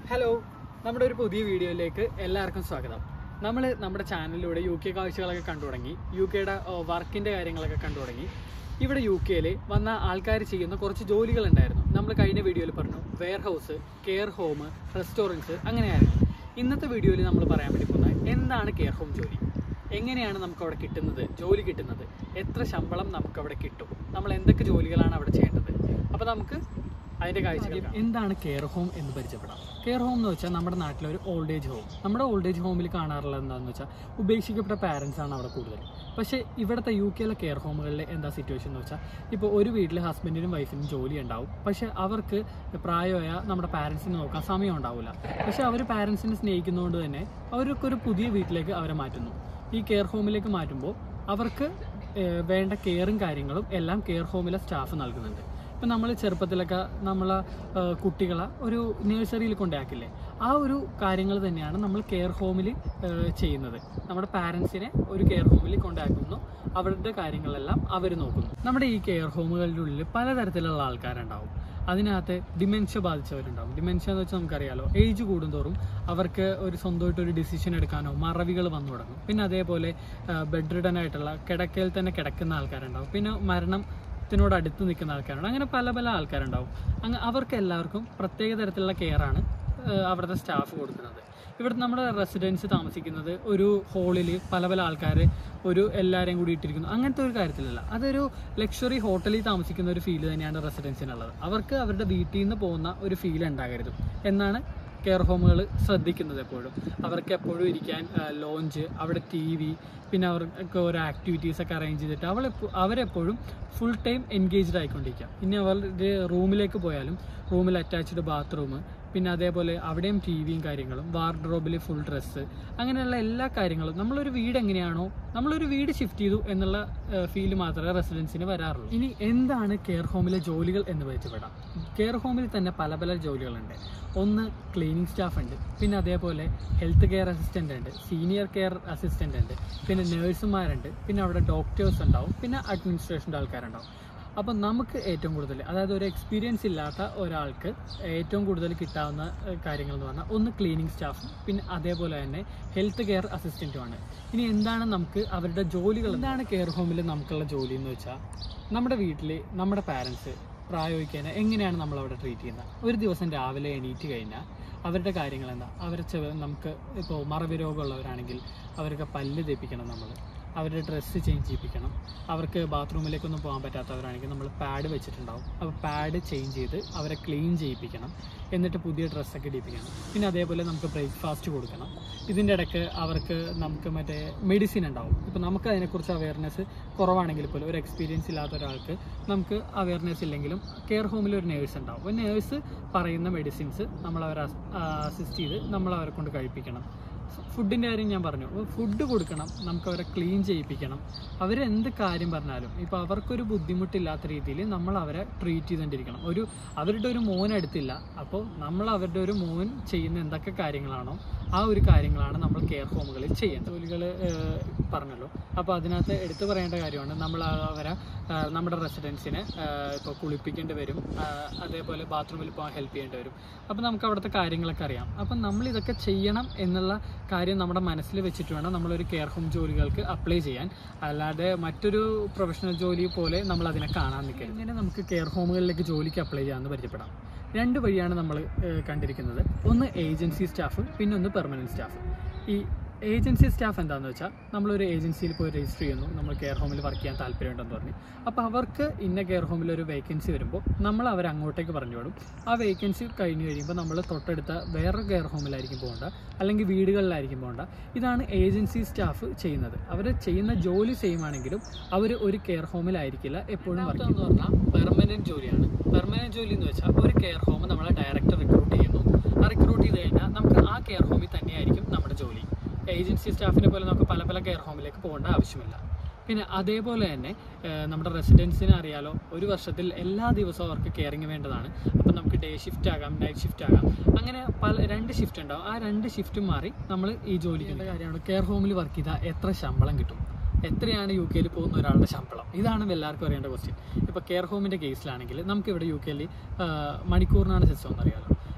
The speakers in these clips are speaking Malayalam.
ഹലോ നമ്മുടെ ഒരു പുതിയ വീഡിയോയിലേക്ക് എല്ലാവർക്കും സ്വാഗതം നമ്മൾ നമ്മുടെ ചാനലിലൂടെ യു കെ കാഴ്ചകളൊക്കെ കണ്ടു തുടങ്ങി യു കെയുടെ വർക്കിൻ്റെ കാര്യങ്ങളൊക്കെ കണ്ടു തുടങ്ങി ഇവിടെ യു കെയിൽ വന്ന ആൾക്കാർ ചെയ്യുന്ന കുറച്ച് ജോലികൾ ഉണ്ടായിരുന്നു നമ്മൾ കഴിഞ്ഞ വീഡിയോയിൽ പറഞ്ഞു warehouse care home restaurants അങ്ങനെയായിരുന്നു ഇന്നത്തെ വീഡിയോയിൽ നമ്മൾ പറയാൻ വേണ്ടി പോകുന്നത് എന്താണ് കെയർ ഹോം ജോലി എങ്ങനെയാണ് നമുക്ക് അവിടെ കിട്ടുന്നത് ജോലി കിട്ടുന്നത് എത്ര ശമ്പളം നമുക്ക് അവിടെ കിട്ടും നമ്മൾ എന്തൊക്കെ ജോലികളാണ് അവിടെ ചെയ്യേണ്ടത് അപ്പോൾ നമുക്ക് അതിന്റെ കാഴ്ചകൾ എന്താണ് കെയർ ഹോം എന്ന് പരിചയപ്പെടാം കെയർ ഹോം എന്ന് വെച്ചാൽ നമ്മുടെ നാട്ടിലെ ഒരു ഓൾഡ് ഏജ് ഹോം നമ്മുടെ ഓൾഡ് ഏജ് ഹോമിൽ കാണാറുള്ളത് എന്താണെന്ന് വെച്ചാൽ ഉപേക്ഷിക്കപ്പെട്ട പാരൻസ് ആണ് അവിടെ കൂടുതൽ പക്ഷേ ഇവിടുത്തെ യു കെയിലെ കെയർ ഹോമുകളിൽ എന്താ സിറ്റുവേഷൻ എന്ന് വെച്ചാൽ ഇപ്പോൾ ഒരു വീട്ടിൽ ഹസ്ബൻഡിനും വൈഫിനും ജോലി ഉണ്ടാവും പക്ഷേ അവർക്ക് പ്രായമായ നമ്മുടെ പാരൻസിനെ നോക്കാൻ സമയം ഉണ്ടാവില്ല പക്ഷേ അവർ പാരൻസിനെ സ്നേഹിക്കുന്നതുകൊണ്ട് തന്നെ അവർക്കൊരു പുതിയ വീട്ടിലേക്ക് അവരെ മാറ്റുന്നു ഈ കെയർ ഹോമിലേക്ക് മാറ്റുമ്പോൾ അവർക്ക് ഏഹ്, വേണ്ട കെയറും കാര്യങ്ങളും എല്ലാം കെയർ ഹോമിലെ സ്റ്റാഫ് നൽകുന്നുണ്ട് ഇപ്പം നമ്മൾ ചെറുപ്പത്തിലൊക്കെ നമ്മളെ ഏഹ്, കുട്ടികളെ ഒരു നഴ്സറിയിൽ കൊണ്ടാക്കില്ലേ ആ ഒരു കാര്യങ്ങൾ തന്നെയാണ് നമ്മൾ കെയർ ഹോമിൽ ചെയ്യുന്നത് നമ്മുടെ പാരൻസിനെ ഒരു കെയർ ഹോമിൽ കൊണ്ടാക്കുന്നു അവരുടെ കാര്യങ്ങളെല്ലാം അവർ നോക്കുന്നു നമ്മുടെ ഈ കെയർ ഹോമുകളുടെ ഉള്ളിൽ പലതരത്തിലുള്ള ആൾക്കാരുണ്ടാവും അതിനകത്ത് ഡിമെൻഷ്യ ബാധിച്ചവരുണ്ടാവും ഡിമെൻഷ്യ എന്ന് വെച്ചാൽ നമുക്കറിയാലോ ഏജ് കൂടുന്തോറും അവർക്ക് ഒരു സ്വന്തമായിട്ട് ഒരു ഡിസിഷൻ എടുക്കാനോ മറവികൾ വന്നു തുടങ്ങും പിന്നെ അതേപോലെ ബെഡ് റിഡൻ ആയിട്ടുള്ള കിടക്കയിൽ തന്നെ കിടക്കുന്ന ആൾക്കാരുണ്ടാവും പിന്നെ മരണത്തിനോട് അടുത്ത് നിൽക്കുന്ന ആൾക്കാരുണ്ട് അങ്ങനെ പല പല ആൾക്കാരുണ്ടാവും അങ്ങ് അവർക്ക് എല്ലാവർക്കും പ്രത്യേക തരത്തിലുള്ള കെയറാണ് അവിടുത്തെ സ്റ്റാഫ് കൊടുക്കുന്നത് ഇവിടെ നമ്മുടെ റെസിഡൻസ് താമസിക്കുന്നത് ഒരു ഹോളിൽ പല പല ആൾക്കാർ ഒരു എല്ലാവരെയും കൂടി ഇട്ടിരിക്കുന്നു അങ്ങനത്തെ ഒരു കാര്യത്തിലല്ല അതൊരു ലക്ഷറി ഹോട്ടലിൽ താമസിക്കുന്ന ഒരു ഫീൽ തന്നെയാണ് റെസിഡൻസിനുള്ളത് അവർക്ക് അവരുടെ വീട്ടിൽ നിന്ന് പോകുന്ന ഒരു ഫീൽ ഉണ്ടാകരുത് എന്നാണ് കെയർ ഹോമുകൾ ശ്രദ്ധിക്കുന്നത് എപ്പോഴും അവർക്ക് എപ്പോഴും ഇരിക്കാൻ ലോഞ്ച് അവിടെ ടി വി പിന്നെ അവർക്ക് ഓരോ ആക്ടിവിറ്റീസ് ഒക്കെ അറേഞ്ച് ചെയ്തിട്ട് അവൾ അവരെപ്പോഴും ഫുൾ ടൈം എൻഗേജ്ഡ് ആയിക്കൊണ്ടിരിക്കുക ഇനി അവരുടെ റൂമിലേക്ക് പോയാലും റൂമിൽ അറ്റാച്ച്ഡ് ബാത്റൂം പിന്നെ അതേപോലെ അവിടെയും ടി വിയും കാര്യങ്ങളും വാർഡ്രോബിൽ ഫുൾ ഡ്രസ്സ് അങ്ങനെയുള്ള എല്ലാ കാര്യങ്ങളും നമ്മളൊരു വീട് എങ്ങനെയാണോ നമ്മളൊരു വീട് ഷിഫ്റ്റ് ചെയ്തു എന്നുള്ള ഫീല് മാത്രമേ റെസിഡൻസിന് വരാറുള്ളൂ ഇനി എന്താണ് കെയർ ഹോമിലെ ജോലികൾ എന്ന് പരിചയപ്പെടാം കെയർ ഹോമിൽ തന്നെ പല പല ജോലികളുണ്ട് ഒന്ന് ക്ലീനിങ് സ്റ്റാഫ് ഉണ്ട് പിന്നെ അതേപോലെ ഹെൽത്ത് കെയർ അസിസ്റ്റൻ്റ് ഉണ്ട് സീനിയർ കെയർ അസിസ്റ്റൻ്റ് ഉണ്ട് പിന്നെ നേഴ്സുമാരുണ്ട് പിന്നെ അവിടെ ഡോക്ടേഴ്സ് ഉണ്ടാവും പിന്നെ അഡ്മിനിസ്ട്രേഷൻ്റെ ആൾക്കാരുണ്ടാവും അപ്പം നമുക്ക് ഏറ്റവും കൂടുതൽ അതായത് ഒരു എക്സ്പീരിയൻസ് ഇല്ലാത്ത ഒരാൾക്ക് ഏറ്റവും കൂടുതൽ കിട്ടാവുന്ന ഏഹ്, കാര്യങ്ങൾ എന്ന് പറഞ്ഞാൽ ഒന്ന് ക്ലീനിങ് സ്റ്റാഫും പിന്നെ അതേപോലെ തന്നെ ഹെൽത്ത് കെയർ അസിസ്റ്റൻറ്റുമാണ് ഇനി എന്താണ് നമുക്ക് അവരുടെ ജോലികൾ എന്താണ് കെയർ ഹോമിൽ നമുക്കുള്ള ജോലി എന്ന് വെച്ചാൽ നമ്മുടെ വീട്ടിൽ നമ്മുടെ പാരൻസ് പ്രായോഗിക്കാൻ എങ്ങനെയാണ് നമ്മൾ അവിടെ ട്രീറ്റ് ചെയ്യുന്നത് ഒരു ദിവസം രാവിലെ എണീറ്റ് കഴിഞ്ഞാൽ അവരുടെ കാര്യങ്ങൾ എന്താ അവരെ ചെവ നമുക്ക് ഇപ്പോൾ മറവി രോഗമുള്ളവരാണെങ്കിൽ അവർക്ക് പല്ല് തേപ്പിക്കണം നമ്മൾ അവരുടെ ഡ്രസ്സ് ചേഞ്ച് ചെയ്യിപ്പിക്കണം അവർക്ക് ബാത്റൂമിലേക്കൊന്നും പോകാൻ പറ്റാത്തവരാണെങ്കിൽ നമ്മൾ പാഡ് വെച്ചിട്ടുണ്ടാവും അപ്പോൾ പാഡ് ചേഞ്ച് ചെയ്ത് അവരെ ക്ലീൻ ചെയ്യിപ്പിക്കണം എന്നിട്ട് പുതിയ ഡ്രസ്സൊക്കെ ഇടിപ്പിക്കണം പിന്നെ അതേപോലെ നമുക്ക് ബ്രേക്ക്ഫാസ്റ്റ് കൊടുക്കണം ഇതിൻ്റെ ഇടയ്ക്ക് അവർക്ക് നമുക്ക് മറ്റേ മെഡിസിൻ ഉണ്ടാവും ഇപ്പോൾ നമുക്ക് അതിനെക്കുറിച്ച് അവയർനെസ് കുറവാണെങ്കിൽ പോലും ഒരു എക്സ്പീരിയൻസ് ഇല്ലാത്ത ഒരാൾക്ക് നമുക്ക് അവയർനെസ് ഇല്ലെങ്കിലും കെയർ ഹോമിൽ ഒരു നേഴ്സ് ഉണ്ടാവും അപ്പോൾ നേഴ്സ് പറയുന്ന മെഡിസിൻസ് നമ്മൾ അവരെ അസിസ്റ്റ് ചെയ്ത് നമ്മൾ അവരെ കൊണ്ട് കഴിപ്പിക്കണം ഫുഡിൻ്റെ കാര്യം ഞാൻ പറഞ്ഞു ഫുഡ് കൊടുക്കണം നമുക്ക് അവരെ ക്ലീൻ ചെയ്യിപ്പിക്കണം അവരെന്ത് കാര്യം പറഞ്ഞാലും ഇപ്പോൾ അവർക്കൊരു ബുദ്ധിമുട്ടില്ലാത്ത രീതിയിൽ നമ്മൾ അവരെ ട്രീറ്റ് ചെയ്തുകൊണ്ടിരിക്കണം ഒരു അവരുടെ ഒരു മോൻ എടുത്തില്ല അപ്പോൾ നമ്മൾ അവരുടെ ഒരു മോൻ ചെയ്യുന്ന എന്തൊക്കെ കാര്യങ്ങളാണോ ആ ഒരു കാര്യങ്ങളാണ് നമ്മൾ കെയർ ഹോമുകളിൽ ചെയ്യേണ്ടത് ജോലികൾ പറഞ്ഞല്ലോ അപ്പോൾ അതിനകത്ത് എടുത്തു പറയേണ്ട കാര്യമാണ് നമ്മൾ അവരെ ആ, നമ്മുടെ റെസിഡൻസിനെ ഇപ്പോൾ കുളിപ്പിക്കേണ്ടി വരും ആ, അതേപോലെ ബാത്റൂമിൽ പോകാൻ ഹെൽപ്പ് ചെയ്യേണ്ടി വരും അപ്പോൾ നമുക്ക് അവിടുത്തെ കാര്യങ്ങളൊക്കെ അറിയാം അപ്പം നമ്മൾ ഇതൊക്കെ ചെയ്യണം എന്നുള്ള കാര്യം നമ്മുടെ മനസ്സിൽ വെച്ചിട്ട് വേണം നമ്മളൊരു കെയർ ഹോം ജോലികൾക്ക് അപ്ലൈ ചെയ്യാൻ അല്ലാതെ മറ്റൊരു പ്രൊഫഷണൽ ജോലി പോലെ നമ്മൾ അതിനെ കാണാൻ നിൽക്കരുത് ഇങ്ങനെ നമുക്ക് കെയർ ഹോമുകളിലേക്ക് ജോലിക്ക് അപ്ലൈ ചെയ്യാമെന്ന് പരിചയപ്പെടാം രണ്ട് വഴിയാണ് നമ്മൾ കണ്ടിരിക്കുന്നത് ഒന്ന് ഏജൻസി സ്റ്റാഫ് പിന്നെ ഒന്ന് പെർമനൻറ്റ് സ്റ്റാഫ് ഈ ഏജൻസി സ്റ്റാഫ് എന്താണെന്ന് വെച്ചാൽ നമ്മളൊരു ഏജൻസിയിൽ പോയി രജിസ്റ്റർ ചെയ്യുന്നു നമ്മൾ കെയർ ഹോമിൽ വർക്ക് ചെയ്യാൻ താല്പര്യമുണ്ടെന്ന് പറഞ്ഞു അപ്പോൾ അവർക്ക് ഇന്ന കെയർ ഹോമിൽ ഒരു വേക്കൻസി വരുമ്പോൾ നമ്മൾ അവരെ അങ്ങോട്ടേക്ക് പറഞ്ഞു വിടും ആ വേക്കൻസി കഴിഞ്ഞ് കഴിയുമ്പോൾ നമ്മൾ തൊട്ടടുത്ത വേറെ കെയർ ഹോമിലായിരിക്കും പോകേണ്ട അല്ലെങ്കിൽ വീടുകളിലായിരിക്കും പോകേണ്ട ഇതാണ് ഏജൻസി സ്റ്റാഫ് ചെയ്യുന്നത് അവർ ചെയ്യുന്ന ജോലി സെയിം ആണെങ്കിലും അവർ ഒരു കെയർ ഹോമിലായിരിക്കില്ല എപ്പോഴും വർക്ക് എന്ന് പറഞ്ഞാൽ പെർമനൻറ്റ് ജോലിയാണ് പെർമനൻറ്റ് ജോലി എന്ന് വെച്ചാൽ ഒരു കെയർ ഹോം നമ്മളെ ഡയറക്റ്റ് റിക്രൂട്ട് ചെയ്യുന്നു ആ റിക്രൂട്ട് ചെയ്ത് കഴിഞ്ഞാൽ നമുക്ക് ആ കെയർ ഹോമിൽ തന്നെയായിരിക്കും നമ്മുടെ ജോലി ഏജൻസി സ്റ്റാഫിനെ പോലെ നമുക്ക് പല പല കെയർ ഹോമിലേക്ക് പോകേണ്ട ആവശ്യമില്ല പിന്നെ അതേപോലെ തന്നെ ഏഹ്, നമ്മുടെ റെസിഡൻസിനെ അറിയാലോ ഒരു വർഷത്തിൽ എല്ലാ ദിവസവും അവർക്ക് കെയറിങ് വേണ്ടതാണ് അപ്പം നമുക്ക് ഡേ ഷിഫ്റ്റ് ആകാം നൈറ്റ് ഷിഫ്റ്റ് ആകാം അങ്ങനെ പല രണ്ട് ഷിഫ്റ്റ് ഉണ്ടാവും ആ രണ്ട് ഷിഫ്റ്റും മാറി നമ്മൾ ഈ ജോലിക്ക് കാര്യമാണ് കെയർ ഹോമിൽ വർക്ക് ചെയ്താൽ എത്ര ശമ്പളം കിട്ടും എത്രയാണ് യു കെയിൽ പോകുന്ന ഒരാളുടെ ശമ്പളം ഇതാണ് എല്ലാവർക്കും അറിയേണ്ട ക്വസ്റ്റ്യൻ ഇപ്പോൾ കെയർ ഹോമിൻ്റെ കേസിലാണെങ്കിൽ നമുക്കിവിടെ യു കെയിൽ മണിക്കൂറിനാണ് സിസ്റ്റം എന്നറിയാലോ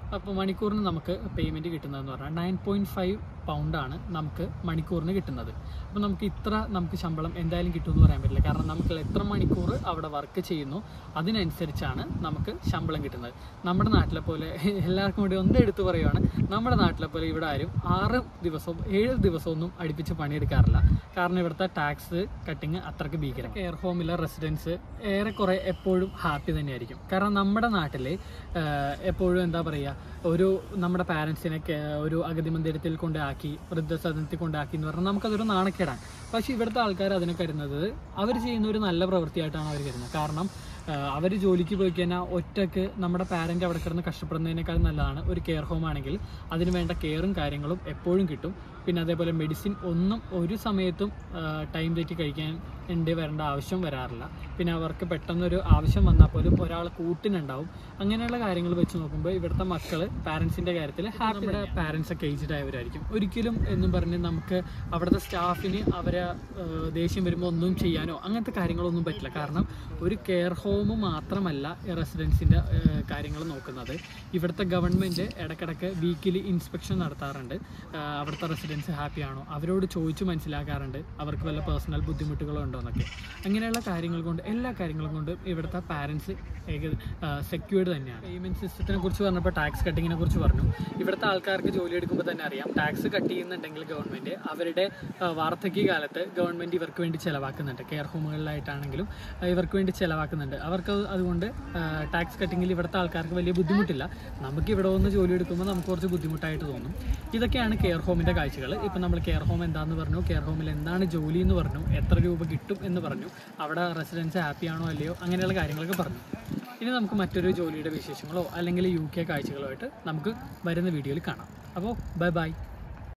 അപ്പോൾ മണിക്കൂറിന് നമുക്ക് പേയ്മെൻറ്റ് കിട്ടുന്നതെന്ന് പറഞ്ഞാൽ നയൻ പോയിൻറ്റ് ഫൈവ് പൗണ്ടാണ് നമുക്ക് മണിക്കൂറിന് കിട്ടുന്നത് അപ്പോൾ നമുക്ക് ഇത്ര നമുക്ക് ശമ്പളം എന്തായാലും കിട്ടുമെന്ന് പറയാൻ പറ്റില്ല കാരണം നമുക്ക് എത്ര മണിക്കൂർ അവിടെ വർക്ക് ചെയ്യുന്നു അതിനനുസരിച്ചാണ് നമുക്ക് ശമ്പളം കിട്ടുന്നത് നമ്മുടെ നാട്ടിലെ പോലെ എല്ലാവർക്കും കൂടി ഒന്ന് എടുത്തു പറയുവാണ് നമ്മുടെ നാട്ടിലെ പോലെ ഇവിടെ ആരും ആറ് ദിവസവും ഏഴ് ദിവസമൊന്നും അടുപ്പിച്ച് പണിയെടുക്കാറില്ല കാരണം ഇവിടുത്തെ ടാക്സ് കട്ടിങ് അത്രയ്ക്ക് ഭീകരം കെയർ ഹോമിലെ റെസിഡൻസ് ഏറെക്കുറെ എപ്പോഴും ഹാപ്പി തന്നെയായിരിക്കും കാരണം നമ്മുടെ നാട്ടിൽ എപ്പോഴും എന്താ പറയുക ഒരു നമ്മുടെ പാരൻസിനെ ഒരു അഗതി മന്ദിരത്തിൽ കൊണ്ടാക്കി വൃദ്ധസദനത്തിൽ കൊണ്ടാക്കി എന്ന് പറഞ്ഞാൽ നമുക്കതൊരു നാണക്കേടാണ് പക്ഷേ ഇവിടുത്തെ ആൾക്കാർ അതിനെ കരുതുന്നത് അവർ ചെയ്യുന്ന ഒരു നല്ല പ്രവൃത്തിയായിട്ടാണ് അവർ കരുതുന്നത് കാരണം അവർ ജോലിക്ക് പോയി കഴിഞ്ഞാൽ ഒറ്റക്ക് നമ്മുടെ പാരൻ്റ് അവിടെ കിടന്ന് കഷ്ടപ്പെടുന്നതിനേക്കാൾ നല്ലതാണ് ഒരു കെയർ ഹോം ആണെങ്കിൽ അതിന് വേണ്ട കെയറും കാര്യങ്ങളും എപ്പോഴും കിട്ടും പിന്നെ അതേപോലെ മെഡിസിൻ ഒന്നും ഒരു സമയത്തും ടൈം തെറ്റി കഴിക്കാൻ ഉണ്ട് വരേണ്ട ആവശ്യം വരാറില്ല പിന്നെ അവർക്ക് പെട്ടെന്നൊരു ആവശ്യം വന്നാൽ പോലും ഒരാൾ കൂട്ടിനുണ്ടാവും അങ്ങനെയുള്ള കാര്യങ്ങൾ വെച്ച് നോക്കുമ്പോൾ ഇവിടുത്തെ മക്കൾ പാരൻസിൻ്റെ കാര്യത്തിൽ ഹാപ്പി നമ്മുടെ പാരൻസ് ഒക്കെ ഏജ്ഡ് ആയവരായിരിക്കും ഒരിക്കലും എന്നും പറഞ്ഞ് നമുക്ക് അവിടുത്തെ സ്റ്റാഫിന് അവരെ ഏഹ്, ദേഷ്യം വരുമ്പോൾ ഒന്നും ചെയ്യാനോ അങ്ങനത്തെ കാര്യങ്ങളൊന്നും പറ്റില്ല കാരണം ഒരു കെയർ ഹോം മാത്രമല്ല റെസിഡൻസിൻ്റെ കാര്യങ്ങൾ നോക്കുന്നത് ഇവിടുത്തെ ഗവൺമെൻറ് ഇടയ്ക്കിടയ്ക്ക് വീക്കിലി ഇൻസ്പെക്ഷൻ നടത്താറുണ്ട് ഏഹ്, അവിടുത്തെ റെസിഡൻസ് ഹാപ്പിയാണോ അവരോട് ചോദിച്ച് മനസ്സിലാക്കാറുണ്ട് അവർക്ക് വല്ല പേഴ്സണൽ ബുദ്ധിമുട്ടുകളോ ഉണ്ടോ എന്നൊക്കെ അങ്ങനെയുള്ള കാര്യങ്ങൾ കൊണ്ട് എല്ലാ കാര്യങ്ങളും കൊണ്ടും ഇവിടുത്തെ പാരൻസ് സെക്യൂർഡ് തന്നെയാണ് പേയ്മെൻറ്റ് സിസ്റ്റത്തിനെ കുറിച്ച് പറഞ്ഞപ്പോൾ ടാക്സ് കട്ടിങ്ങിനെ കുറിച്ച് പറഞ്ഞു ഇവിടുത്തെ ആൾക്കാർക്ക് ജോലി എടുക്കുമ്പോൾ തന്നെ അറിയാം ടാക്സ് കട്ട് ചെയ്യുന്നുണ്ടെങ്കിൽ ഗവൺമെൻറ് അവരുടെ ആ, വാർദ്ധക്യകാലത്ത് ഗവൺമെൻറ് ഇവർക്ക് വേണ്ടി ചിലവാക്കുന്നുണ്ട് കെയർ ഹോമുകളിലായിട്ടാണെങ്കിലും ആ, ഇവർക്ക് വേണ്ടി ചിലവാക്കുന്നുണ്ട് അവർക്ക് അത് അതുകൊണ്ട് ടാക്സ് കട്ടിങ്ങിൽ ഇവിടുത്തെ ആൾക്കാർക്ക് വലിയ ബുദ്ധിമുട്ടില്ല നമുക്ക് ഇവിടെ വന്ന് ജോലി എടുക്കുമ്പോൾ നമുക്ക് കുറച്ച് ബുദ്ധിമുട്ടായിട്ട് തോന്നും ഇതൊക്കെയാണ് കെയർ ഹോമിൻ്റെ കാഴ്ചകൾ ഇപ്പം നമ്മൾ കെയർ ഹോം എന്താണെന്ന് പറഞ്ഞു കെയർ ഹോമിൽ എന്താണ് ജോലി എന്ന് പറഞ്ഞു എത്ര രൂപ കിട്ടും എന്ന് പറഞ്ഞു അവിടെ റെസിഡൻസ് ഹാപ്പി ആണോ അല്ലയോ അങ്ങനെയുള്ള കാര്യങ്ങളൊക്കെ പറഞ്ഞു ഇനി നമുക്ക് മറ്റൊരു ജോലിയുടെ വിശേഷങ്ങളോ അല്ലെങ്കിൽ യു കെ കാഴ്ചകളോ ആയിട്ട് നമുക്ക് വരുന്ന വീഡിയോയിൽ കാണാം അപ്പോൾ ബൈ ബൈ